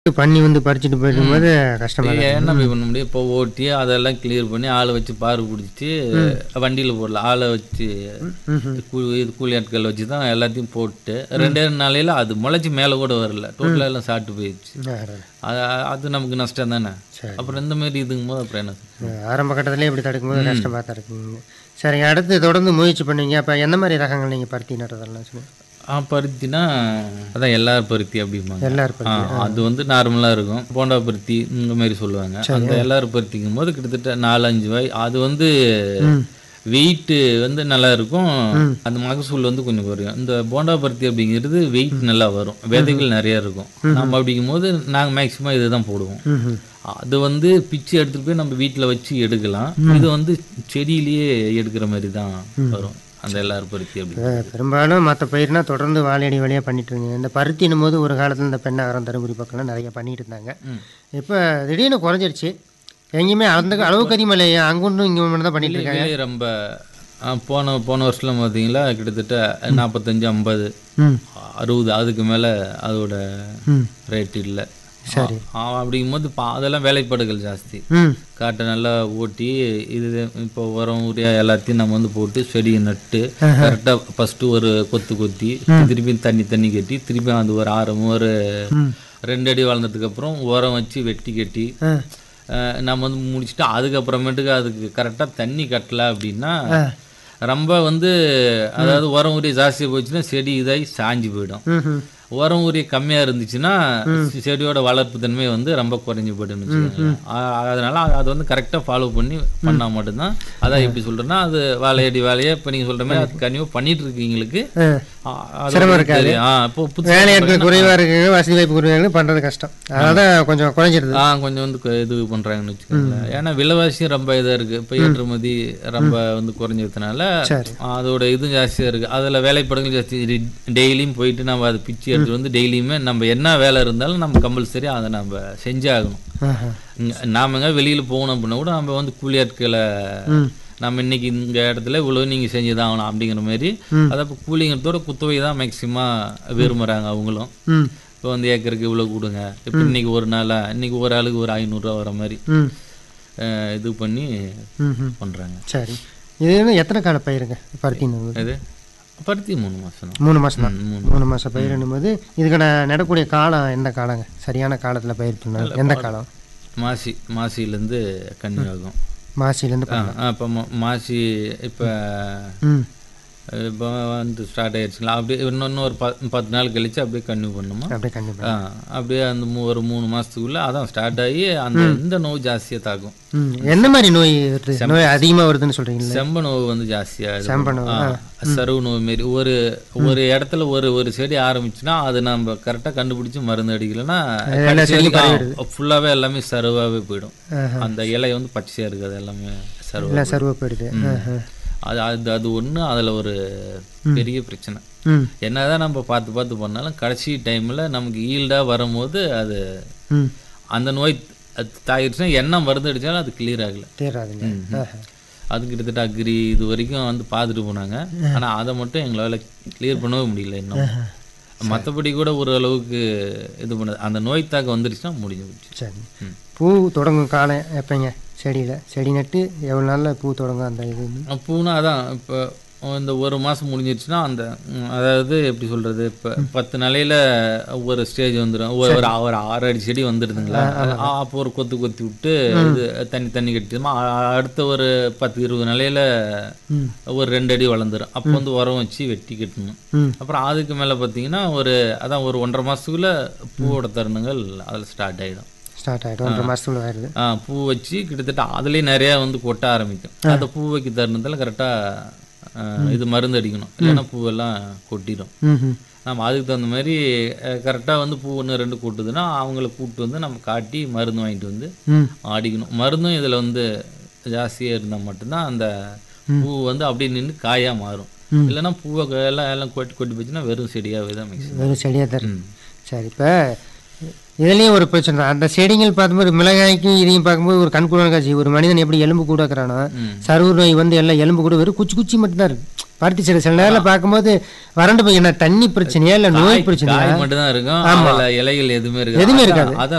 பண்ணி வந்து பறிச்சுட்டு போயிடும்போது கஷ்டமா இங்க என்ன போய் பண்ண முடியும் இப்போ ஓட்டி அதெல்லாம் கிளியர் பண்ணி ஆளை வச்சு பாரு பிடிச்சிட்டு வண்டியில் போடலாம் ஆளை வச்சு கூ- இது கூலி ஆட்கள் வச்சு தான் எல்லாத்தையும் போட்டு ரெண்டே ரெண்டு நாளையில அது முளைச்சி மேலே கூட வரல டோட்டலாக எல்லாம் சாப்பிட்டு போயிடுச்சு அது அது நமக்கு நஷ்டம் தானே அப்புறம் இந்த மாதிரி இதுங்கும் போது அப்புறம் என்ன செய்ய? ஆரம்ப கட்டத்திலே இப்படி தடுக்கும்போது கஷ்டமாக தான் இருக்குங்க சரிங்க அடுத்து தொடர்ந்து முயற்சி பண்ணீங்க அப்போ எந்த மாதிரி ரகங்கள் நீங்கள் பருத்தி நடுறதெல்லாம் சொல்லுங்கள் ஆ பருத்தினா அதான் எல்லா பருத்தி அப்படிம்பாங்க எல்லாரும் ஆ, அது வந்து நார்மலாக இருக்கும் போண்டா பருத்தி இந்த மாதிரி சொல்லுவாங்க அந்த எல்லாரும் பருத்திக்கும் போது கிட்டத்தட்ட நாலு அஞ்சு வாய் அது வந்து வெயிட் வந்து நல்லா இருக்கும் அந்த மகசூல் வந்து கொஞ்சம் குறையும் இந்த போண்டா பருத்தி அப்படிங்கிறது வெயிட் நல்லா வரும் விதைகள் நிறைய இருக்கும் நம்ம அப்படிங்கும் போது நாங்கள் மேக்சிமம் இதுதான் போடுவோம் அது வந்து பிச்சு எடுத்துட்டு போய் நம்ம வீட்டில் வச்சு எடுக்கலாம் இது வந்து செடியிலேயே எடுக்கிற மாதிரி தான் வரும் அந்த எல்லாரும் பருத்தி அப்படி அஹ் பெரும்பாலும் மற்ற பயிர்னா தொடர்ந்து வாழையடி வழியாக பண்ணிட்டு இருந்தீங்க இந்த பருத்தினும் போது ஒரு காலத்தில் இந்த பெண்ணாகரம் தருமபுரி பக்கம்லாம் நிறைய பண்ணிட்டு இருந்தாங்க இப்போ திடீர்னு குறைஞ்சிருச்சு எங்கேயுமே அந்த அளவுக்கு அதிகமாக இல்லையா அங்கொன்றும் இங்கே மட்டும் தான் பண்ணிட்டு இருக்காங்க விலை ரொம்ப ஆ, போன போன வருஷம் பார்த்தீங்களா கிட்டத்தட்ட நாற்பத்தஞ்சு ஐம்பது ம் அறுபது அதுக்கு மேலே அதோட ம் ரேட் இல்லை சரி அப்படிங்கும்போது பா அதெல்லாம் வேலைப்பாடுகள் ஜாஸ்தி ம் காட்டை நல்லா ஓட்டி இது இப்போ உரம் உரியா எல்லாத்தையும் நம்ம வந்து போட்டு செடியை நட்டு கரெக்டாக ஃபஸ்ட்டு ஒரு கொத்து கொத்தி திருப்பி தண்ணி தண்ணி கட்டி திருப்பி அது ஒரு ஆறு ஒரு ரெண்டு அடி வளர்ந்ததுக்கப்புறம் உரம் வச்சு வெட்டி கட்டி ஆ அஹ் நம்ம வந்து முடிச்சுட்டு அதுக்கப்புறமேட்டுக்கு அதுக்கு கரெக்டாக தண்ணி கட்டல அப்படின்னா ரொம்ப வந்து அதாவது உரம் உரிய ஜாஸ்தியாக போச்சுன்னா செடி இதாகி சாஞ்சு போயிடும் ம் ம் உரம் உரிய கம்மியாக இருந்துச்சுன்னா செடியோட வளர்ப்பு தன்மை வந்து ரொம்ப குறைஞ்சி போயிடும்னு வச்சுக்கோங்களேன் அ- அதனால அது வந்து கரெக்டாக ஃபாலோ பண்ணி பண்ணால் மட்டும்தான் அதான் எப்படி சொல்கிறேன்னா அது வாழையடி வேலையை இப்போ நீங்கள் சொல்கிற மாதிரி அது கன்னியூ பண்ணிட்டு இருக்கீங்களுக்கு ஆ அ- அது சிரமம் வந்து இருக்காது. தெரியும். ஆ இப்போ புதுசா வேலையாட்கள் குறைவாக இருக்குங்க வசதி வாய்ப்பு குறைவாக இருக்கு பண்ணுறது கஷ்டம் அதனால தான் கொஞ்சம் குறைஞ்சிருது ஆ கொஞ்சம் வந்து கு- இது பண்றாங்கன்னு வச்சுக்கோங்களேன் ஏன்னா விலைவாசியும் ரொம்ப இதா இருக்கு இப்போ ஏற்றுமதி ரொம்ப வந்து குறைஞ்சதுனால சரி. அதோட இதுவும் ஜாஸ்தியா இருக்கு அதுல வேலைப்பாடுகள் ஜாஸ்தி டெய்லியும் போயிட்டு நம்ம அதை பிச்சு எடுத்துட்டு வந்து டெய்லியுமே நம்ம என்ன வேலை இருந்தாலும் நம்ம கம்பல்சரி அதை நம்ம செஞ்சே ஆகணும் ஆஹா. இங்க நாம எங்க வெளியில போகணும் அப்படின்னா கூட நம்ம வந்து கூலி ஆட்களை ம் நம்ம இன்னைக்கு இந்த இடத்துல இவ்வளவு நீங்க செஞ்சுதான் ஆகணும் அப்படிங்கிற மாதிரி அதை இப்போ கூலிங்கிறதோட குத்தவை தான் மேக்சிமம் விரும்புறாங்க அவங்களும் ம் இப்போ வந்து ஏக்கருக்கு இவ்வளோ கொடுங்க இப்போ இன்னைக்கு ஒரு நாளா இன்னைக்கு ஒரு ஆளுக்கு ஒரு ஐநூறுரூவா வர மாதிரி ம் அஹ், இது பண்ணி ம் ம் பண்ணுறாங்க சரி இது இன்னும் எத்தனை கால பயிருங்க பருத்தின்னு இது பருத்தி மூணு மாதம் மூணு மாதம் தான் மூணு மூணு மாதம் பயிரிடும் போது இதுக்கான நடக்கூடிய காலம் எந்த காலங்க சரியான காலத்தில் பயிர் பண்ணணும் எந்த காலம் மாசி மாசிலேருந்து கன்னி ஆகும் மாசிலேருந்து ஆ இப்போ மாசி இப்போ ம் இப்போ வந்து ஸ்டார்ட் ஆயிடுச்சுங்களா அப்படியே இன்னும் இன்னும் ஒரு ப- பத்து நாள் கழிச்சு அப்படியே கன்னியூ பண்ணுமா அப்படியே கண்டிப்பாக ஆ அப்படியே அந்த மூ- ஒரு மூணு மாதத்துக்குள்ளே அதான் ஸ்டார்ட் ஆகி அந்த இந்த நோய் ஜாஸ்தியாக தாக்கும் ம் என்ன மாதிரி நோய் வருது நோய் அதிகமாக வருதுன்னு சொல்கிறீங்களா செம்ப நோய் வந்து ஜாஸ்தியாக செம்ப நோய், சருவு நோய் மாரி ஒரு ஒரு இடத்துல ஒரு ஒரு செடி ஆரம்பிச்சுன்னா அது நம்ம கரெக்டாக கண்டுபிடிச்சு மருந்து அடிக்கலைன்னா ஃபுல்லாகவே எல்லாமே சருவாகவே போயிடும் அந்த இலை வந்து பச்சையாக இருக்காது எல்லாமே சருவா எல்லாம் சர்வ போயிடுது ஆஹா. அது அது அது ஒன்று அதில் ஒரு பெரிய பிரச்சனை ம் என்னதான் நம்ம பார்த்து பார்த்து பண்ணாலும் கடைசி டைமில் நமக்கு ஈல்டாக வரும்போது அது ம் அந்த நோய் அது தாயிருச்சுன்னா என்ன மருந்து அடித்தாலும் அது கிளியர் ஆகலை தேராதுங்க ஆஹா. அது கிட்டத்தட்ட அக்ரி இது வரைக்கும் வந்து பார்த்துட்டு போனாங்க ஆனால் அதை மட்டும் எங்களால் கிளியர் பண்ணவே முடியல இன்னும் மற்றபடி கூட ஒரு அளவுக்கு இது பண்ணது அந்த நோய் தாக்கம் வந்துருச்சுன்னா முடிஞ்சு போச்சு சரி ம். பூ தொடங்கும் காலம் எப்போங்க செடியில் செடி நட்டு எவ்வளோ நாளில் பூ தொடங்கும் அந்த இது அஹ் பூனா அதான் இப்போ இந்த ஒரு மாதம் முடிஞ்சிருச்சுன்னா அந்த ம், அதாவது எப்படி சொல்கிறது இப்போ பத்து நிலையில் ஒரு ஸ்டேஜ் வந்துடும் ஒரு ஒரு ஒரு ஆறு அடி செடி வந்துடுதுங்களா அப்போ ஒரு கொத்து கொத்தி விட்டு இது தண்ணி தண்ணி கட்டிடுமா அ- அடுத்த ஒரு பத்து இருபது நிலையில் ம் ஒரு ரெண்டு அடி வளர்ந்துரும் அப்போ வந்து உரம் வச்சு வெட்டி கட்டணும் ம் அப்புறம் அதுக்கு மேலே பார்த்தீங்கன்னா ஒரு அதான் ஒரு ஒன்றரை மாதத்துக்குள்ள பூவோட தருணங்கள் அதில் ஸ்டார்ட் ஆகிடும் ஸ்டார்ட் ஆகிடும் ஒன்றரை மாதத்துக்குள்ள வருது பூ வச்சு கிட்டத்தட்ட அதுலேயே நிறையா வந்து கொட்ட ஆரம்பிக்கும் அந்த பூ வைக்க தருணத்தில் கரெக்டாக இது மருந்து அடிக்கணும் இல்லைன்னா பூவெல்லாம் கொட்டிடும் ம் ம் நம்ம அதுக்கு தகுந்த மாதிரி கரெக்டாக வந்து பூ ஒன்று ரெண்டு கொட்டுதுன்னா அவங்கள கூப்பிட்டு வந்து நம்ம காட்டி மருந்து வாங்கிட்டு வந்து ம் அடிக்கணும் மருந்தும் இதில் வந்து ஜாஸ்தியாக இருந்தால் மட்டும்தான் அந்த பூ வந்து அப்படியே நின்று காயாக மாறும் இல்லைன்னா பூவை க- எல்லாம் எல்லாம் கொட்டி கொட்டி போச்சுன்னா வெறும் செடியாகவே தான் மிக்ஸ் வெறும் செடியாக தான் இருக்கு சரி இப்போ இதுலேயும் ஒரு பிரச்சனை தான் அந்த செடிகள் பார்க்கும்போது மிளகாய்க்கும் இதையும் பார்க்கும்போது ஒரு கண்கூடான காட்சி ஒரு மனிதன் எப்படி எலும்பு கூட இருக்கிறானோ ம். சருவு நோய் வந்து எல்லாம் எலும்பு கூட வெறும் குச்சி குச்சி மட்டும்தான் இருக்கு பருத்தி செடி சில நேரில் பார்க்கும்போது வறண்டு போய் என்ன தண்ணி பிரச்சனையா இல்லை நோய் பிரச்சனையா காய் மட்டும் தான் இருக்கும் அதில் இலைகள் எதுவுமே இருக்காது எதுவுமே அதான்- இருக்காது. அதான்